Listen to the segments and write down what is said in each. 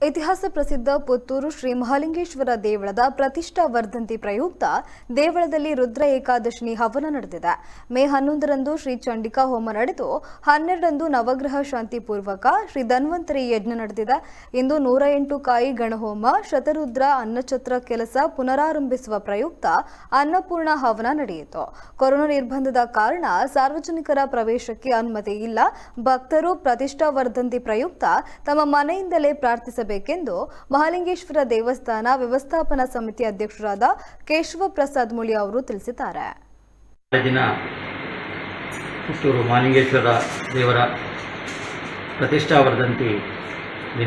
ಇತಿಹಾಸ ಪ್ರಸಿದ್ಧ ಪುತ್ತೂರು ಶ್ರೀ ಮಹಾಲಿಂಗೇಶ್ವರ ದೇವಳದ ಪ್ರತಿಷ್ಠಾ ವರ್ಧಂತಿ ಪ್ರಯುಕ್ತ ದೇವಳದಲ್ಲಿ ರುದ್ರ ಏಕಾದಶಿನಿ ಹವನ ನಡೆದಿದೆ ಮೇ ಹನ್ನೊಂದರಂದು ಶ್ರೀ ಚಂಡಿಕಾ ಹೋಮ ನಡೆದು ಹನ್ನೆರಡರಂದು ನವಗ್ರಹ ಶಾಂತಿ ಪೂರ್ವಕ ಶ್ರೀ ಧನ್ವಂತರಿ ಯಜ್ಞ ನಡೆದಿದೆ ಇಂದು ನೂರ ಎಂಟು ಕಾಯಿ ಗಣಹೋಮ ಶತರುದ್ರ ಅನ್ನಛತ್ರ ಕೆಲಸ ಪುನರಾರಂಭಿಸುವ ಪ್ರಯುಕ್ತ ಅನ್ನಪೂರ್ಣ ಹವನ ನಡೆಯಿತು ಕೊರೋನಾ ನಿರ್ಬಂಧದ ಕಾರಣ ಸಾರ್ವಜನಿಕರ ಪ್ರವೇಶಕ್ಕೆ ಅನುಮತಿ ಇಲ್ಲ ಭಕ್ತರು ಪ್ರತಿಷ್ಠಾ ವರ್ಧಂತಿ ಪ್ರಯುಕ್ತ ತಮ್ಮ ಮನೆಯಿಂದಲೇ ಪ್ರಾರ್ಥಿಸಬೇಕೆಂದು ಮಹಾಲಿಂಗೇಶ್ವರ ದೇವಸ್ಥಾನ ವ್ಯವಸ್ಥಾಪನಾ ಸಮಿತಿ ಅಧ್ಯಕ್ಷರಾದ ಕೇಶವ ಪ್ರಸಾದ್ ಮುಳಿ ಅವರು ತಿಳಿಸಿದ್ದಾರೆ ನಾಳೆ ದಿನ ಪುತ್ತೂರು ಮಾಲಿಂಗೇಶ್ವರ ದೇವರ ಪ್ರತಿಷ್ಠಾವರ್ಧಂತಿ ದಿನ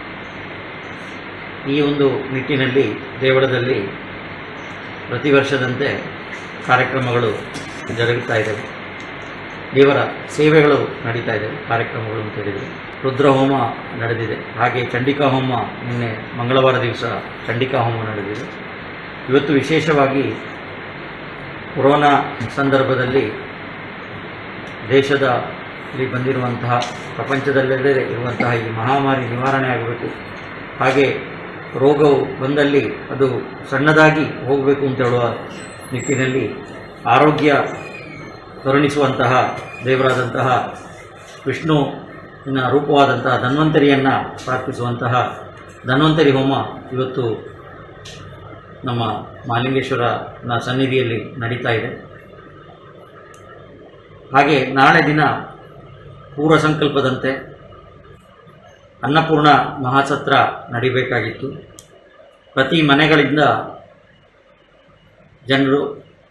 ಈ ಒಂದು ನಿಟ್ಟಿನಲ್ಲಿ ದೇವಳದಲ್ಲಿ ಪ್ರತಿ ವರ್ಷದಂತೆ ಕಾರ್ಯಕ್ರಮಗಳು ಜರುಗುತ್ತಾ ಇದ್ದಾವೆ ದೇವರ ಸೇವೆಗಳು ನಡೀತಾ ಇದ್ದಾವೆ ಕಾರ್ಯಕ್ರಮಗಳು ಅಂತ ಹೇಳಿದರೆ ರುದ್ರಹೋಮ ನಡೆದಿದೆ ಹಾಗೆ ಚಂಡಿಕಾ ಹೋಮ ನಿನ್ನೆ ಮಂಗಳವಾರ ದಿವಸ ಚಂಡಿಕಾ ಹೋಮ ನಡೆದಿದೆ ಇವತ್ತು ವಿಶೇಷವಾಗಿ ಕೊರೋನಾ ಸಂದರ್ಭದಲ್ಲಿ ದೇಶದಲ್ಲಿ ಬಂದಿರುವಂತಹ ಪ್ರಪಂಚದಲ್ಲೆಲ್ಲೇ ಇರುವಂತಹ ಈ ಮಹಾಮಾರಿ ನಿವಾರಣೆ ಆಗಬೇಕು ಹಾಗೆ ರೋಗವು ಬಂದಲ್ಲಿ ಅದು ಸಣ್ಣದಾಗಿ ಹೋಗಬೇಕು ಅಂತ ಹೇಳುವ ನಿಟ್ಟಿನಲ್ಲಿ ಆರೋಗ್ಯ ಕರುಣಿಸುವಂತಹ ದೇವರಾದಂತಹ ವಿಷ್ಣುವಿನ ರೂಪವಾದಂತಹ ಧನ್ವಂತರಿಯನ್ನು ಪ್ರಾರ್ಥಿಸುವಂತಹ ಧನ್ವಂತರಿ ಹೋಮ ಇವತ್ತು ನಮ್ಮ ಮಹಾಲಿಂಗೇಶ್ವರನ ಸನ್ನಿಧಿಯಲ್ಲಿ ನಡೀತಾ ಇದೆ ಹಾಗೆ ನಾಳೆ ದಿನ ಪೂರ್ವ ಸಂಕಲ್ಪದಂತೆ ಅನ್ನಪೂರ್ಣ ಮಹಾಸತ್ರ ನಡಿಬೇಕಾಗಿತ್ತು ಪ್ರತಿ ಮನೆಗಳಿಂದ ಜನರು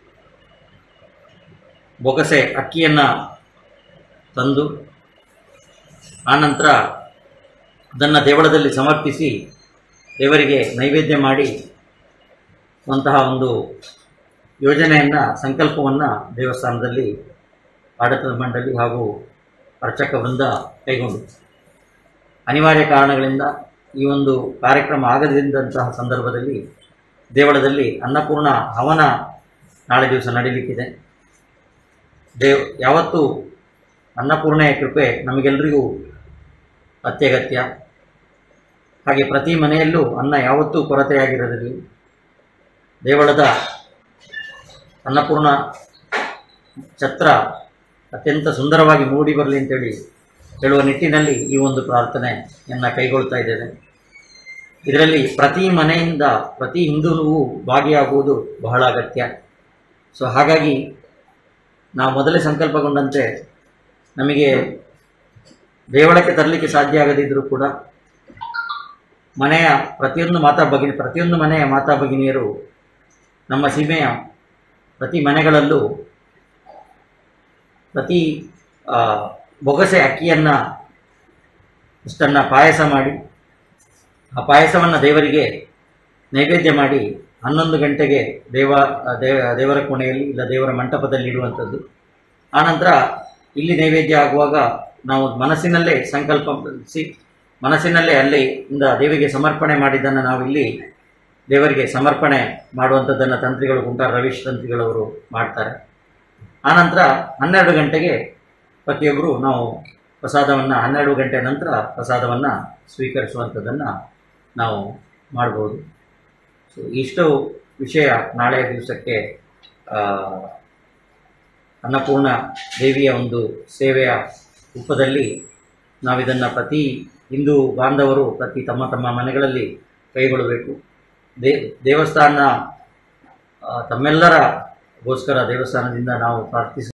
ಬೊಗಸೆ ಅಕ್ಕಿಯನ್ನು ತಂದು ಆನಂತರ ಅದನ್ನು ದೇವಳದಲ್ಲಿ ಸಮರ್ಪಿಸಿ ದೇವರಿಗೆ ನೈವೇದ್ಯ ಮಾಡಿ ಅಂತಹ ಒಂದು ಯೋಜನೆಯನ್ನು ಸಂಕಲ್ಪವನ್ನು ದೇವಸ್ಥಾನದಲ್ಲಿ ಆಡಳಿತದ ಮಂಡಳಿ ಹಾಗೂ ಅರ್ಚಕ ವೃಂದ ಕೈಗೊಂಡು ಅನಿವಾರ್ಯ ಕಾರಣಗಳಿಂದ ಈ ಒಂದು ಕಾರ್ಯಕ್ರಮ ಆಗದಿದ್ದಂತಹ ಸಂದರ್ಭದಲ್ಲಿ ದೇವಳದಲ್ಲಿ ಅನ್ನಪೂರ್ಣ ಹವನ ನಾಳೆ ದಿವಸ ನಡೀಲಿಕ್ಕಿದೆ ದೇವ್ ಯಾವತ್ತೂ ಅನ್ನಪೂರ್ಣೆಯ ಕೃಪೆ ನಮಗೆಲ್ಲರಿಗೂ ಅತ್ಯಗತ್ಯ ಹಾಗೆ ಪ್ರತಿ ಮನೆಯಲ್ಲೂ ಅನ್ನ ಯಾವತ್ತೂ ಕೊರತೆಯಾಗಿರದಿರಲಿ ದೇವಳದ ಅನ್ನಪೂರ್ಣ ಛತ್ರ ಅತ್ಯಂತ ಸುಂದರವಾಗಿ ಮೂಡಿ ಬರಲಿ ಅಂತೇಳಿ ಹೇಳುವ ನಿಟ್ಟಿನಲ್ಲಿ ಈ ಒಂದು ಪ್ರಾರ್ಥನೆಯನ್ನು ಕೈಗೊಳ್ತಾ ಇದ್ದೇನೆ ಇದರಲ್ಲಿ ಪ್ರತಿ ಮನೆಯಿಂದ ಪ್ರತಿ ಹಿಂದೂನೂ ಭಾಗಿಯಾಗುವುದು ಬಹಳ ಅಗತ್ಯ ಸೊ ಹಾಗಾಗಿ ನಾವು ಮೊದಲೇ ಸಂಕಲ್ಪಗೊಂಡಂತೆ ನಮಗೆ ದೇವಳಕ್ಕೆ ತರಲಿಕ್ಕೆ ಸಾಧ್ಯ ಆಗದಿದ್ದರೂ ಕೂಡ ಮನೆಯ ಪ್ರತಿಯೊಂದು ಮಾತಾ ಭಗಿನಿ ಪ್ರತಿಯೊಂದು ಮನೆಯ ಮಾತಾ ಭಗಿನಿಯರು ನಮ್ಮ ಸೀಮೆಯ ಪ್ರತಿ ಮನೆಗಳಲ್ಲೂ ಪ್ರತಿ ಆ, ಬೊಗಸೆ ಅಕ್ಕಿಯನ್ನು ಇಷ್ಟನ್ನು ಪಾಯಸ ಮಾಡಿ ಆ ಪಾಯಸವನ್ನು ದೇವರಿಗೆ ನೈವೇದ್ಯ ಮಾಡಿ ಹನ್ನೊಂದು ಗಂಟೆಗೆ ದೇವ ದೇವ ದೇವರ ಕೋಣೆಯಲ್ಲಿ ಇಲ್ಲ ದೇವರ ಮಂಟಪದಲ್ಲಿ ಇಡುವಂಥದ್ದು ಆನಂತರ ಇಲ್ಲಿ ನೈವೇದ್ಯ ಆಗುವಾಗ ನಾವು ಮನಸ್ಸಿನಲ್ಲೇ ಸಂಕಲ್ಪಿಸಿ ಮನಸ್ಸಿನಲ್ಲೇ ಅಲ್ಲಿ ಇಂದ ದೇವಿಗೆ ಸಮರ್ಪಣೆ ಮಾಡಿದ್ದನ್ನು ನಾವು ಇಲ್ಲಿ ದೇವರಿಗೆ ಸಮರ್ಪಣೆ ಮಾಡುವಂಥದ್ದನ್ನು ತಂತ್ರಿಗಳು ಕುಂಟಾರ ರವೀಶ್ ತಂತ್ರಿಗಳವರು ಮಾಡ್ತಾರೆ ಆನಂತರ ಹನ್ನೆರಡು ಗಂಟೆಗೆ ಪ್ರತಿಯೊಬ್ಬರು ನಾವು ಪ್ರಸಾದವನ್ನು ಹನ್ನೆರಡು ಗಂಟೆ ನಂತರ ಪ್ರಸಾದವನ್ನು ಸ್ವೀಕರಿಸುವಂಥದ್ದನ್ನು ನಾವು ಮಾಡ್ಬೋದು ಸೊ ಇಷ್ಟು ವಿಷಯ ನಾಳೆಯ ದಿವಸಕ್ಕೆ ಆ, ಅನ್ನಪೂರ್ಣ ದೇವಿಯ ಒಂದು ಸೇವೆಯ ರೂಪದಲ್ಲಿ ನಾವಿದನ್ನು ಪ್ರತಿ ಹಿಂದೂ ಬಾಂಧವರು ಪ್ರತಿ ತಮ್ಮ ತಮ್ಮ ಮನೆಗಳಲ್ಲಿ ಕೈಗೊಳ್ಳಬೇಕು ದೇ ದೇವಸ್ಥಾನ ಆ, ತಮ್ಮೆಲ್ಲರಗೋಸ್ಕರ ದೇವಸ್ಥಾನದಿಂದ ನಾವು ಪ್ರಾರ್ಥಿಸ